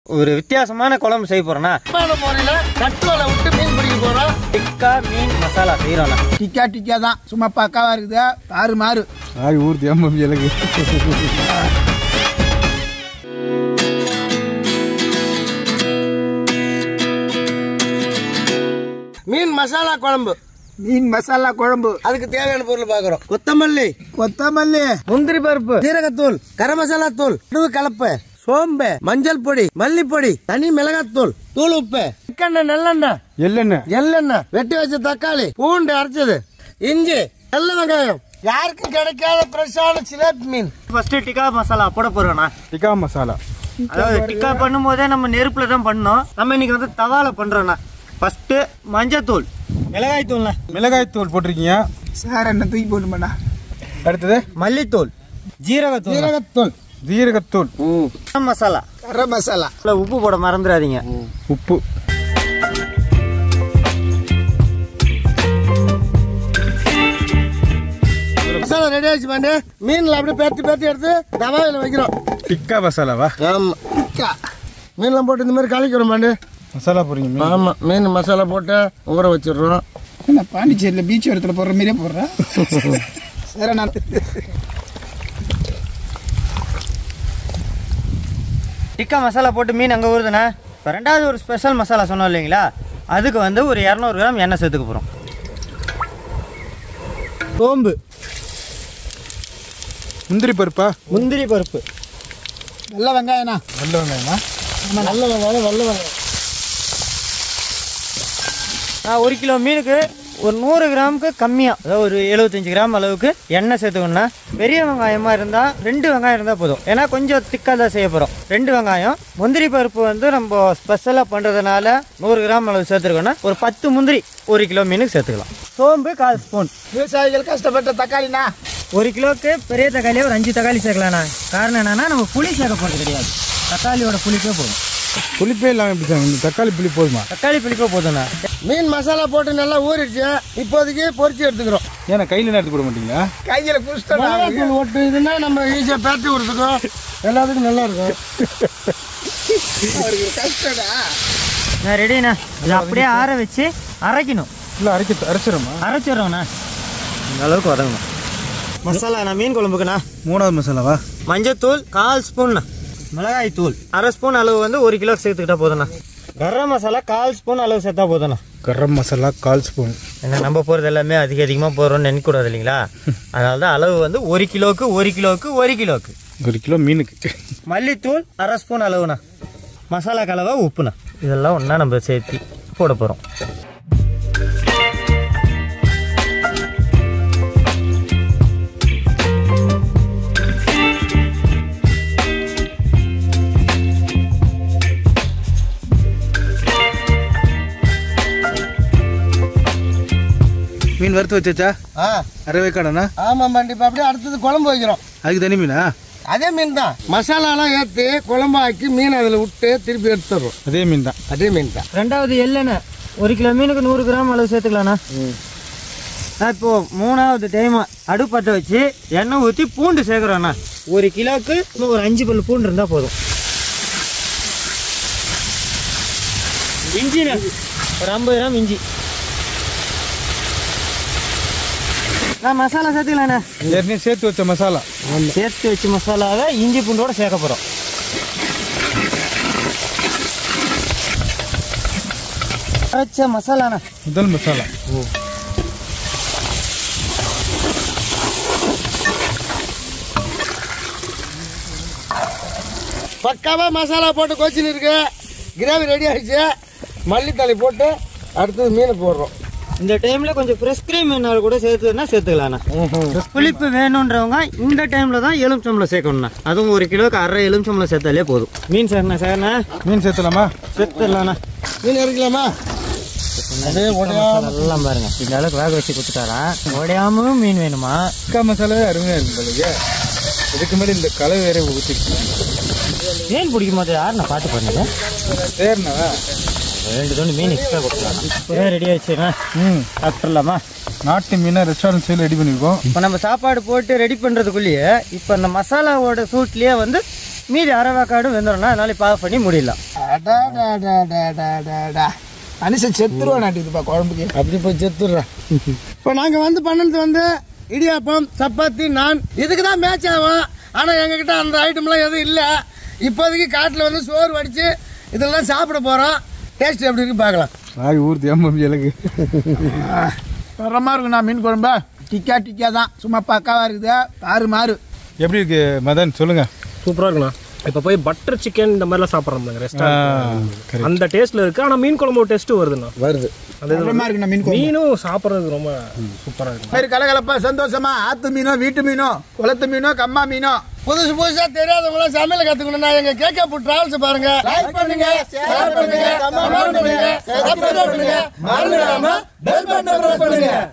ஒரு வித்தியாசமான குழம்பு செய்ய போறோம்னா முறையில கட்டுல விட்டு மீன் பிடிக்க போறோம் டிக்கா மீன் மசாலா செய்யறோம்னா டிக்கா டிக்கா தான் சும்மா பக்காவா இருக்குது தாறு மாறு ஆய் ஊர்த்தி அம்மி எனக்கு மீன் மசாலா குழம்பு மீன் மசாலா குழம்பு அதுக்கு தேவையான பொருள் பாக்குறோம் கொத்தமல்லி கொத்தமல்லி முந்திரி பருப்பு ஜீரகத்தூள் கரம் மசாலா தூள் கடுகு கலப்பு சோம்பு மஞ்சள் பொடி மல்லிப்பொடி தனி மிளகாத்தூள் தூள் உப்பு சிக்கெண்ணெய் நல்லெண்ணெய் எள்ளெண்ணெய் எள்ளெண்ணெய் வெட்டி வச்ச தக்காளி பூண்டு அரைச்சது இஞ்சி நல்ல வெங்காயம் யாருக்கும் கிடைக்காத ஃப்ரெஷ்ஷான சிலேபி மீன் ஃபர்ஸ்ட் டிக்கா மசாலா போட போறோம்னா டிக்கா மசாலா அதாவது டிக்கா பண்ணும்போதே நம்ம நெருப்புல தான் பண்ணோம் நம்ம இன்னைக்கு வந்து தவால பண்றோம்னா ஃபர்ஸ்ட் மஞ்சத்தூள் மிளகாய் தூள்ண்ணா மிளகாய் தூள் போட்டிருக்கீங்க சார் என்ன தூக்கி போட்டுமாண்ணா அடுத்தது மல்லித்தூள் ஜீரகத்தூள் ஜீரகத்தூள் ஜீரகத்தூள் கரம் மசாலா கரம் மசாலா இதுல உப்பு போட மறந்துடாதீங்க உப்பு மசாலா ரெடி ஆயிடுச்சு பாண்டு மீன்ல அப்படியே பேர்த்து பேர்த்து எடுத்து தவாயில வைக்கிறோம் டிக்கா மசாலாவா ஆமா மீன்லாம் போட்டு இந்த மாதிரி கலக்கிறோம் பாண்டு மசாலா போடுறீங்க மீன். ஆமா மீன் மசாலா போட்டு ஊற வச்சிடுறோம் என்ன பாண்டிச்சேரியில் பீச் ஓரத்தில் போடுற மாதிரியே போடுறேன் சார் நான் டிக்கா மசாலா போட்டு மீன் அங்கே ஊறுதுண்ணா இப்போ ரெண்டாவது ஒரு ஸ்பெஷல் மசாலா சொன்னோம் இல்லைங்களா அதுக்கு வந்து ஒரு இரநூறு கிராம் எண்ணெய் சேர்த்துக்க போகிறோம் சோம்பு முந்திரி பருப்பா முந்திரி பருப்பு நல்ல வெங்காயண்ணா நல்ல வெங்காயமா நல்ல வெங்காயம் வெள்ளை வெங்காயம் நான் ஒரு கிலோ மீனுக்கு ஒரு நூறு கிராமுக்கு கம்மியாக அதாவது ஒரு எழுபத்தஞ்சு கிராம் அளவுக்கு எண்ணெய் சேர்த்துக்கணும்னா பெரிய வெங்காயமாக இருந்தால் ரெண்டு வெங்காயம் இருந்தால் போதும் ஏன்னா கொஞ்சம் திக்காக தான் செய்ய போகிறோம் ரெண்டு வெங்காயம் முந்திரி பருப்பு வந்து நம்ம ஸ்பெஷலாக பண்ணுறதுனால நூறு கிராம் அளவு சேர்த்துருக்கோன்னா ஒரு பத்து முந்திரி ஒரு கிலோ மீனுக்கு சேர்த்துக்கலாம் சோம்பு கால் ஸ்பூன் விவசாயிகள் கஷ்டப்பட்ட தக்காளிண்ணா ஒரு கிலோவுக்கு பெரிய தக்காளியே ஒரு அஞ்சு தக்காளி சேர்க்கலாண்ணா காரணம் என்னன்னா நம்ம புளி சேர்க்க போகிறது கிடையாது தக்காளியோட புளிப்பே போதும் புளிப்பே இல்லாமல் எப்படி சார் இந்த தக்காளி புளி போதுமா தக்காளி புளிப்பே போதும்ண்ணா மீன் மசாலா போட்டு நல்லா ஊறிடுச்சு இப்போதைக்கு பொரிச்சு எடுத்துக்கிறோம் ஏன்னா கையில் எடுத்து போட மாட்டீங்களா கையில் குடிச்சிட்டோம் மிளகாத்தூள் ஒட்டு இதுன்னா நம்ம ஈஸியாக பேட்டி கொடுத்துக்கோ எல்லாத்துக்கும் நல்லா இருக்கும் அவருக்கு கஷ்டடா நான் ரெடிண்ணா இதை அப்படியே ஆற வச்சு அரைக்கணும் இல்லை அரைக்க அரைச்சிடுமா அரைச்சிடுறோண்ணா இந்த அளவுக்கு வதங்கணும் மசாலா நான் மீன் குழம்புக்குண்ணா மூணாவது மசாலாவா மஞ்சத்தூள் கால் ஸ்பூன்ண்ணா மிளகாய் தூள் அரை ஸ்பூன் அளவு வந்து ஒரு கிலோ சேர்த்துக்கிட்டா போதும்ண்ணா கரம் மசாலா கால் ஸ்பூன் அளவு சேர்த்தா போதும்ண்ணா கரம் மசாலா கால் ஸ்பூன் ஏன்னா நம்ம போகிறது எல்லாமே அதிக அதிகமாக போடுறோம்னு நினைக்கக்கூடாது இல்லைங்களா அதனால தான் அளவு வந்து ஒரு கிலோவுக்கு ஒரு கிலோவுக்கு ஒரு கிலோவுக்கு ஒரு கிலோ மீனுக்கு மல்லித்தூள் அரை ஸ்பூன் அளவுண்ணா மசாலா கலவை உப்புண்ணா இதெல்லாம் ஒன்றா நம்ம சேர்த்து போட போகிறோம் மீன் வறுத்து வச்சாச்சா ஆ அரைவே காடனா ஆமாம் பாண்டி இப்போ அப்படியே அடுத்தது குழம்பு வைக்கிறோம் அதுக்கு தனி மீனா அதே மீன் தான் மசாலாலாம் ஏற்றி குழம்பாக்கி மீன் அதில் விட்டு திருப்பி எடுத்துடுறோம் அதே மீன் தான் அதே மீன் தான் ரெண்டாவது எள்ளெண்ணெய் ஒரு கிலோ மீனுக்கு நூறு கிராம் அளவு சேர்த்துக்கலாண்ணா நான் இப்போ மூணாவது டைம் அடுப்பட்ட வச்சு எண்ணெய் ஊற்றி பூண்டு சேர்க்குறோண்ணா ஒரு கிலோவுக்கு இன்னும் ஒரு அஞ்சு பல்லு பூண்டு இருந்தால் போதும் இஞ்சிண்ணா ஒரு ஐம்பது கிராம் இஞ்சி நான் மசாலா சேர்த்துக்கலாண்ணே ஏற்கனவே சேர்த்து வச்ச மசாலா சேர்த்து வச்ச மசாலாவை இஞ்சி பூண்டோட சேர்க்க போகிறோம் அரைச்ச மசாலாண்ணா முதல் மசாலா பக்காவா மசாலா போட்டு கொச்சின்னு இருக்கு கிரேவி ரெடி ஆயிடுச்சு மல்லித்தலை போட்டு அடுத்தது மீனை போடுறோம் இந்த டைம்ல கொஞ்சம் ஃப்ரெஷ் கிரீம் வேணாலும் கூட சேர்த்துனா சேர்த்துக்கலாண்ணா புளிப்பு வேணுன்றவங்க இந்த டைம்ல தான் எலுமிச்சம்பளம் சேர்க்கணும்ண்ணா அதுவும் ஒரு கிலோக்கு அரை எலுமிச்சம்பளம் சேர்த்தாலே போதும் மீன் சேர்ண்ணா சேர்ண்ணா மீன் சேர்த்தலாமா சேர்த்துடலாண்ணா மீன் இறக்கலாமா அதே உடையா எல்லாம் பாருங்க இந்த அளவுக்கு வேக வச்சு கொடுத்துட்டாரான் உடையாமலும் மீன் வேணுமா டிக்கா மசாலாவே அருமையாக இருக்கும் போலயே இதுக்கு மேலே இந்த கலவை வேற ஊற்றிருக்கேன் மீன் பிடிக்கும் போது யார் நான் பார்த்து பண்ணல சரிண்ணா ரெண்டு துண்டு மீன் எக்ஸ்ட்ரா கொடுக்கலாம் ஒரே ரெடி ஆயிடுச்சுண்ணா ம் சாப்பிட்றலாமா நாட்டு மீனை ரெஸ்டாரண்ட் சைடில் ரெடி பண்ணியிருக்கோம் இப்போ நம்ம சாப்பாடு போட்டு ரெடி பண்ணுறதுக்குள்ளேயே இப்போ அந்த மசாலாவோட சூட்லேயே வந்து மீதி அரை வேக்காடு வெந்துடும்னா அதனால இப்போ ஆஃப் பண்ணி முடியலாம் அடா, டா, டா, டா, டா, டா, டா. மனுஷன் செத்துருவா நாட்டுக்குப்பா குழம்புக்கு அப்படி போய் செத்துடுறேன் இப்போ நாங்கள் வந்து பண்ணது வந்து இடியாப்பம் சப்பாத்தி நான் இதுக்கு தான் மேட்ச் ஆகும் ஆனால் எங்ககிட்ட அந்த ஐட்டம்லாம் எதுவும் இல்லை இப்போதைக்கு காட்டில் வந்து சோறு வடித்து இதெல்லாம் சாப்பிட போகிறோம் டேஸ்ட் எப்படி இருக்கு பார்க்கலாம் ஆய் ஊர்த்தி அம்மம் எனக்கு தரமா இருக்குண்ணா மீன் குழம்பு டிக்கா டிக்கா தான் சும்மா பக்காவா இருக்குது ஆறு மாறு எப்படி இருக்கு மதன் சொல்லுங்க சூப்பரா இருக்குண்ணா இப்போ போய் பட்டர் சிக்கன் இந்த மாதிரிலாம் சாப்பிட்றோம் ஆ, ரெஸ்டாரண்ட் correct. அந்த டேஸ்ட்ல இருக்கு ஆனா மீன் குழம்பு டேஸ்ட் வருதுண்ணா வருது அது தரமா இருக்குண்ணா மீன் குழம்பு மீனும் சாப்பிட்றதுக்கு ரொம்ப சூப்பரா இருக்கு மாதிரி கலகலப்பா சந்தோஷமா ஆத்து மீனோ வீட்டு மீனோ குளத்து மீனோ கம்மா மீனோ புதுசு புதுசா தெரியாதவங்களாம் சமையல் கத்துக்கணும்னா எங்க கேட்க புட் டிராவல்ஸ் பாருங்க லைக் பண்ணுங்க ஷேர் பண்ணுங்க கமெண்ட் பண்ணுங்க சப்ஸ்கிரைப் பண்ணுங்க மறந்துடாம பெல் பட்டனை பிரஸ் பண்ணுங்க